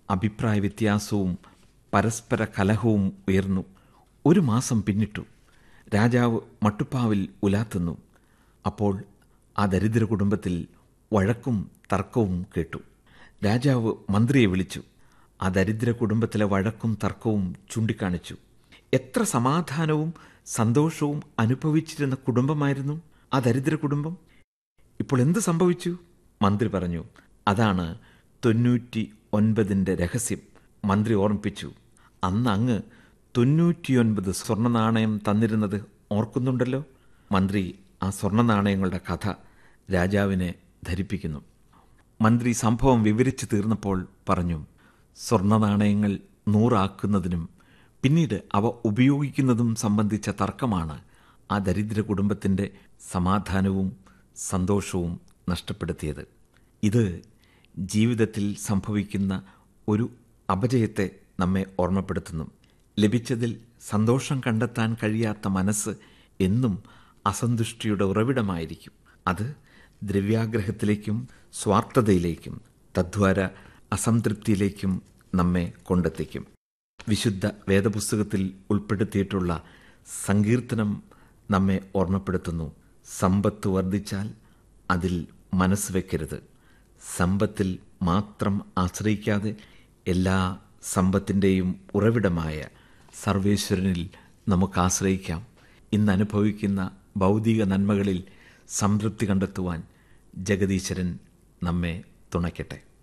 അഭിപ്രായ വ്യത്യാസവും പരസ്പര കലഹവും ഉയർന്നു ഒരു മാസം പിന്നിട്ടു രാജാവ് മട്ടുപ്പാവിൽ ഉലാത്തുന്നു അപ്പോൾ ആ ദരിദ്ര കുടുംബത്തിൽ വഴക്കും തർക്കവും കേട്ടു രാജാവ് മന്ത്രിയെ വിളിച്ചു ആ ദരിദ്ര കുടുംബത്തിലെ വഴക്കും തർക്കവും ചൂണ്ടിക്കാണിച്ചു എത്ര സമാധാനവും സന്തോഷവും അനുഭവിച്ചിരുന്ന കുടുംബമായിരുന്നു ആ ദരിദ്ര കുടുംബം ഇപ്പോൾ എന്ത് സംഭവിച്ചു മന്ത്രി പറഞ്ഞു അതാണ് തൊണ്ണൂറ്റി ഒൻപതിൻ്റെ രഹസ്യം മന്ത്രി ഓർമ്മിപ്പിച്ചു അന്ന് അങ്ങ് തൊണ്ണൂറ്റിയൊൻപത് സ്വർണ്ണ നാണയം തന്നിരുന്നത് ഓർക്കുന്നുണ്ടല്ലോ മന്ത്രി ആ സ്വർണ്ണ നാണയങ്ങളുടെ കഥ രാജാവിനെ ധരിപ്പിക്കുന്നു മന്ത്രി സംഭവം വിവരിച്ചു തീർന്നപ്പോൾ പറഞ്ഞു സ്വർണ്ണ നാണയങ്ങൾ നൂറാക്കുന്നതിനും പിന്നീട് അവ ഉപയോഗിക്കുന്നതും സംബന്ധിച്ച തർക്കമാണ് ആ ദരിദ്ര കുടുംബത്തിൻ്റെ സമാധാനവും സന്തോഷവും നഷ്ടപ്പെടുത്തിയത് ഇത് ജീവിതത്തിൽ സംഭവിക്കുന്ന ഒരു അപജയത്തെ നമ്മെ ഓർമ്മപ്പെടുത്തുന്നു ലഭിച്ചതിൽ സന്തോഷം കണ്ടെത്താൻ കഴിയാത്ത മനസ്സ് എന്നും അസന്തുഷ്ടിയുടെ ഉറവിടമായിരിക്കും അത് ദ്രവ്യാഗ്രഹത്തിലേക്കും സ്വാർത്ഥതയിലേക്കും തദ്വാര അസംതൃപ്തിയിലേക്കും നമ്മെ കൊണ്ടെത്തിക്കും വിശുദ്ധ വേദപുസ്തകത്തിൽ ഉൾപ്പെടുത്തിയിട്ടുള്ള സങ്കീർത്തനം നമ്മെ ഓർമ്മപ്പെടുത്തുന്നു സമ്പത്ത് വർദ്ധിച്ചാൽ അതിൽ മനസ്സ് വയ്ക്കരുത് സമ്പത്തിൽ മാത്രം ആശ്രയിക്കാതെ എല്ലാ സമ്പത്തിൻ്റെയും ഉറവിടമായ സർവേശ്വരനിൽ നമുക്ക് ആശ്രയിക്കാം ഇന്ന് അനുഭവിക്കുന്ന ഭൗതിക നന്മകളിൽ സംതൃപ്തി കണ്ടെത്തുവാൻ ജഗദീശ്വരൻ നമ്മെ തുണയ്ക്കട്ടെ